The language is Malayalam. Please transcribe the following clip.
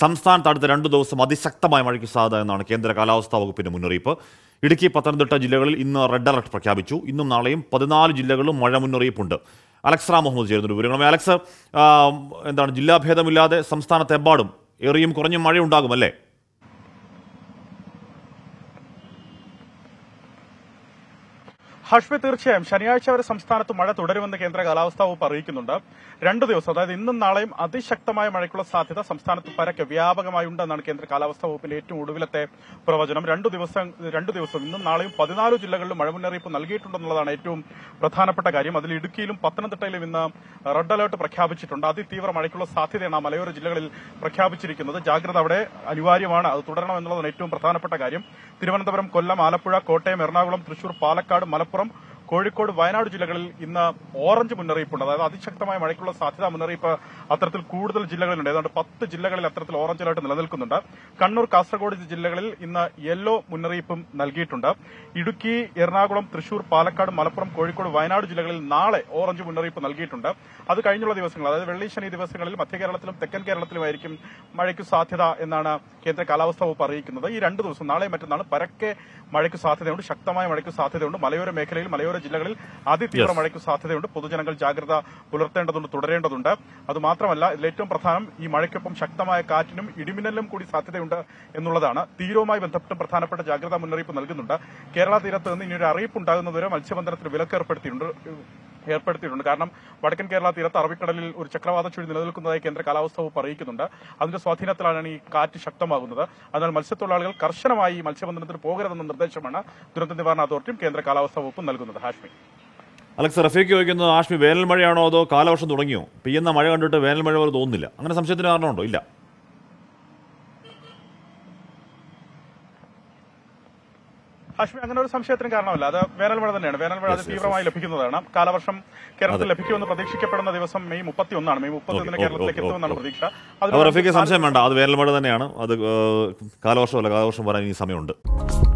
സംസ്ഥാനത്ത് അടുത്ത രണ്ടു ദിവസം അതിശക്തമായ മഴയ്ക്ക് സാധ്യത എന്നാണ് കേന്ദ്ര കാലാവസ്ഥാ വകുപ്പിന്റെ മുന്നറിയിപ്പ് ഇടുക്കി പത്തനംതിട്ട ജില്ലകളിൽ ഇന്ന് റെഡ് അലർട്ട് പ്രഖ്യാപിച്ചു ഇന്നും നാളെയും പതിനാല് ജില്ലകളിലും മഴ മുന്നറിയിപ്പുണ്ട് അലക്സ് റാം മുഹമ്മദ് ചേരുന്ന വിവരങ്ങൾ അലക്സ് ആ, എന്താണ് ജില്ലാഭേദമില്ലാതെ സംസ്ഥാനത്തെമ്പാടും ഏറിയും കുറഞ്ഞും മഴയുണ്ടാകും അല്ലേ ഹഷ്മി തീർച്ചയായും ശനിയാഴ്ച വരെ സംസ്ഥാനത്ത് മഴ തുടരുമെന്ന് കേന്ദ്ര കാലാവസ്ഥാ വകുപ്പ് അറിയിക്കുന്നുണ്ട് രണ്ടു ദിവസം അതായത് ഇന്നും നാളെയും അതിശക്തമായ മഴയ്ക്കുള്ള സാധ്യത സംസ്ഥാനത്ത് പരക്കെ വ്യാപകമായി ഉണ്ടെന്നാണ് കേന്ദ്ര കാലാവസ്ഥാ വകുപ്പിന്റെ ഏറ്റവും ഒടുവിലത്തെ പ്രവചനം രണ്ടു ദിവസം രണ്ടു ദിവസം ഇന്നും നാളെയും പതിനാല് ജില്ലകളിലും മഴ മുന്നറിയിപ്പ് നൽകിയിട്ടുണ്ടെന്നുള്ളതാണ് ഏറ്റവും പ്രധാനപ്പെട്ട കാര്യം അതിൽ ഇടുക്കിയിലും പത്തനംതിട്ടയിലും ഇന്ന് റെഡ് അലർട്ട് പ്രഖ്യാപിച്ചിട്ടുണ്ട് അതിതീവ്ര മഴയ്ക്കുള്ള സാധ്യതയാണ് ആ മലയോര ജില്ലകളിൽ പ്രഖ്യാപിച്ചിരിക്കുന്നത് ജാഗ്രത അവിടെ അനിവാര്യമാണ് അത് തുടരണം എന്നുള്ളതാണ് ഏറ്റവും പ്രധാനപ്പെട്ട കാര്യം തിരുവനന്തപുരം കൊല്ലം ആലപ്പുഴ കോട്ടയം എറണാകുളം തൃശൂർ പാലക്കാട് മലപ്പുറം കോഴിക്കോട് വയനാട് ജില്ലകളിൽ ഇന്ന് ഓറഞ്ച് മുന്നറിയിപ്പുണ്ട് അതായത് അതിശക്തമായ മഴയ്ക്കുള്ള സാധ്യതാ മുന്നറിയിപ്പ് അത്തരത്തിൽ കൂടുതൽ ജില്ലകളിലുണ്ട് ഏതാണ്ട് പത്ത് ജില്ലകളിൽ അത്തരത്തിൽ ഓറഞ്ച് അലർട്ട് നിലനിൽക്കുന്നുണ്ട് കണ്ണൂർ കാസർഗോഡ് ജില്ലകളിൽ ഇന്ന് യെല്ലോ മുന്നറിയിപ്പും നൽകിയിട്ടുണ്ട് ഇടുക്കി എറണാകുളം തൃശൂർ പാലക്കാട് മലപ്പുറം കോഴിക്കോട് വയനാട് ജില്ലകളിൽ നാളെ ഓറഞ്ച് മുന്നറിയിപ്പ് നൽകിയിട്ടുണ്ട് അത് കഴിഞ്ഞുള്ള ദിവസങ്ങൾ അതായത് വെള്ളി ശനി ദിവസങ്ങളിൽ മധ്യ കേരളത്തിലും തെക്കൻ കേരളത്തിലുമായിരിക്കും മഴയ്ക്ക് സാധ്യത എന്നാണ് കേന്ദ്ര കാലാവസ്ഥാ വകുപ്പ് അറിയിക്കുന്നത് ഈ രണ്ട് ദിവസം നാളെ മറ്റന്നാൾ പരക്കെ മഴയ്ക്ക് സാധ്യതയുണ്ട് ശക്തമായ മഴയ്ക്ക് സാധ്യതയുണ്ട് മലയോര മേഖലയിൽ മലയോര ജില്ലകളിൽ അതിതീവ്ര Yes. മഴയ്ക്ക് സാധ്യതയുണ്ട് പൊതുജനങ്ങൾ ജാഗ്രത പുലർത്തേണ്ടതുണ്ട് തുടരേണ്ടതുണ്ട് അത് മാത്രമല്ല ഇതിൽ ഏറ്റവും പ്രധാനം ഈ മഴയ്ക്കൊപ്പം ശക്തമായ കാറ്റിനും ഇടിമിന്നലിനും കൂടി സാധ്യതയുണ്ട് എന്നുള്ളതാണ് തീരവുമായി ബന്ധപ്പെട്ട് പ്രധാനപ്പെട്ട ജാഗ്രതാ മുന്നറിയിപ്പ് നൽകുന്നുണ്ട് കേരള തീരത്ത് നിന്ന് ഇനി ഒരു അറിയിപ്പ് ഉണ്ടാകുന്നതുവരെ മത്സ്യബന്ധനത്തിന് വിലക്ക് ഏർപ്പെടുത്തിയിട്ടുണ്ട് ഏർപ്പെടുത്തിയിട്ടുണ്ട് കാരണം വടക്കൻ കേരള തീരത്ത് അറബിക്കടലിൽ ഒരു ചക്രവാത ചുഴി നിലനിൽക്കുന്നതായി കേന്ദ്ര കാലാവസ്ഥാ വകുപ്പ് അറിയിക്കുന്നുണ്ട് അതിന്റെ സ്വാധീനത്തിലാണ് ഈ കാറ്റ് ശക്തമാകുന്നത് അതിനാൽ മത്സ്യത്തൊഴിലാളികൾ കർശനമായി ഈ മത്സ്യബന്ധനത്തിന് പോകരുതെന്ന നിർദ്ദേശമാണ് ദുരന്ത നിവാരണ അതോറിറ്റിയും കേന്ദ്ര കാലാവസ്ഥാ വകുപ്പും നൽകുന്നത് ഹാഷ്മി അലക്സ് റഫീഖ് ചോദിക്കുന്നത് ആഷ്മി വേനൽ മഴയാണോ അതോ കാലവർഷം തുടങ്ങിയോ പെയ്യുന്ന മഴ കണ്ടിട്ട് വേനൽ മഴ പോലെ തോന്നുന്നില്ല അങ്ങനെ സംശയത്തിന് കാരണമുണ്ടോ ഇല്ല ഹാഷ്മി അങ്ങനെ ഒരു സംശയത്തിന് കാരണമല്ല അത് വേനൽ മഴ തന്നെയാണ് വേനൽ മഴ അത് Yes, yes, തീവ്രമായി ലഭിക്കുന്നതാണ് കാലവർഷം കേരളത്തിൽ അതെ. ലഭിക്കുമെന്ന് പ്രതീക്ഷിക്കപ്പെടുന്ന ദിവസം മെയ് മുപ്പത്തി ഒന്നാണ് മെയ് മുപ്പത്തി ഒന്നിന് ഓക്കെ, കേരളത്തിലേക്ക് ഓക്കെ, എത്തുമെന്നാണ് ഓക്കെ. പ്രതീക്ഷ അപ്പോൾ റഫീഖ് സംശയം വേണ്ട അത് വേനൽ മഴ തന്നെയാണ് അത് ഏഹ്, കാലവർഷമല്ല കാലവർഷം വരാൻ ഇനി സമയമുണ്ട്